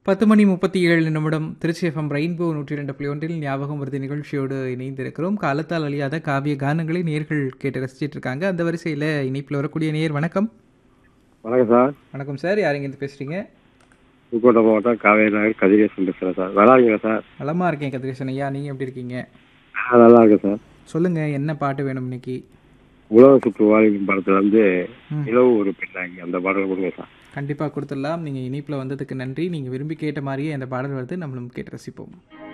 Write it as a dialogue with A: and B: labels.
A: பத்து மணி முப்பத்தி ஏழு நிமிடம் திருச்சி எஃப்எம் ரெயின்போ நூற்றி ரெண்டு புள்ளி ஒன்றில் ஞாபகம் வருது நிகழ்ச்சியோடு இணைந்திருக்கிறோம் காலத்தால் அழியாத காவிய கானங்களை நேர்கள் கேட்டு ரசிச்சிட்டு இருக்காங்க அந்த வரிசையில் இணைப்பில் வரக்கூடிய நேர் வணக்கம்
B: வணக்கம் சார்
A: வணக்கம் சார் யாருங்க இருந்து பேசுறீங்க
B: புதுக்கோட்டை மாவட்டம் காவேரி நகர் கதிரேசன் பேசுகிறேன் சார் நல்லா இருக்கீங்களா சார்
A: நலமா இருக்கேன் கதிரேசன் ஐயா நீங்க எப்படி இருக்கீங்க
B: ஆ நல்லா இருக்கேன் சார்
A: சொல்லுங்க என்ன பாட்டு வேணும் இன்னைக்கு
B: உலக சுற்று வாழ்க்கை படத்துல வந்து
A: ம்.
B: நிலவு ஒரு பெண்ணாங்கி அந்த பாடல் கொடுங்க சார்
A: கண்டிப்பாக கொடுத்துடலாம் நீங்கள் இணைப்பில் வந்ததுக்கு நன்றி நீங்கள் விரும்பி கேட்ட மாதிரியே அந்த பாடல் வருது நம்மளும் கேட்டு ரசிப்போம்